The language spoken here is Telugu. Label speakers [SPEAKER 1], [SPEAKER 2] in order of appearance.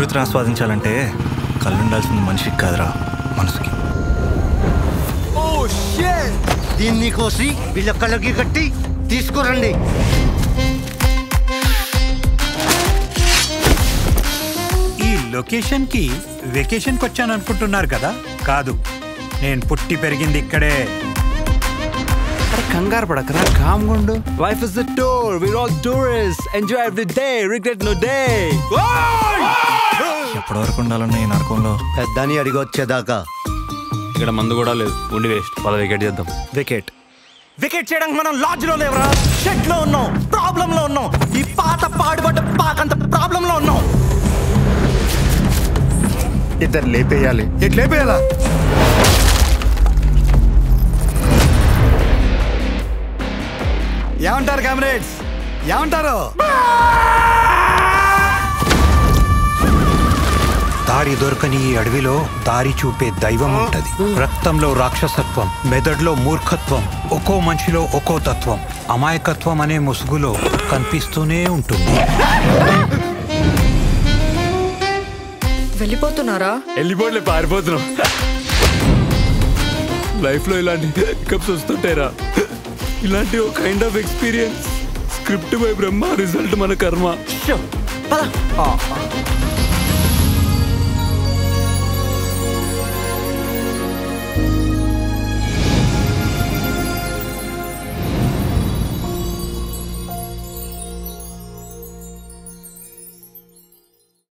[SPEAKER 1] ప్రకృతిని ఆస్వాదించాలంటే కళ్ళు ఉండాల్సింది మనిషికి కాదురా మనసుకి
[SPEAKER 2] దీన్ని కోసి వీళ్ళ కళ్ళకి కట్టి తీసుకురండి
[SPEAKER 3] ఈ లొకేషన్ కి వెకేషన్ కి వచ్చాను అనుకుంటున్నారు కదా కాదు నేను పుట్టి పెరిగింది ఇక్కడే
[SPEAKER 4] కంగారు పడకరా కామ్గుండు life is the tour we're all tourist enjoy every day regret no day
[SPEAKER 1] ఎప్పటి వరకు ఉండాలన్న ఈ నరకంలో
[SPEAKER 2] పెద్దని అడిగి వచ్చేదాకా
[SPEAKER 4] ఇక్కడ మందు కూడా లేదు ఉండి వేస్ట్ పద వికెట్ చేద్దాం
[SPEAKER 1] వికెట్ వికెట్ చేయడానికి మనం లాడ్జ్ లో లేవరా షెడ్ లో ఉన్నాం ప్రాబ్లం లో ఉన్నాం ఈ పాత పాడుబడ్డ పాకంత ప్రాబ్లం లో ఉన్నాం
[SPEAKER 5] ఇద్దరు లేపేయాలి ఎట్ లేపేయాలా
[SPEAKER 3] ఏమంటారు కామ్రేడ్స్ ఏమంటారు దారి దొరకని ఈ అడవిలో దారి చూపే దైవం ఉంటది రక్తంలో రాక్షసత్వం మెదడులో మూర్ఖత్వం ఒక్కో మనిషిలో ఒక్కో తత్వం అమాయకత్వం అనే ముసుగులో కనిపిస్తూనే ఉంటుంది
[SPEAKER 6] వెళ్ళిపోతున్నారా
[SPEAKER 4] వెళ్ళిపోట్లే పారిపోతున్నాం లైఫ్ లో ఇలాంటి పికప్స్ వస్తుంటారా ఇలాంటి ఒక kind of experience script by Brahma result మన కర్మ
[SPEAKER 1] పద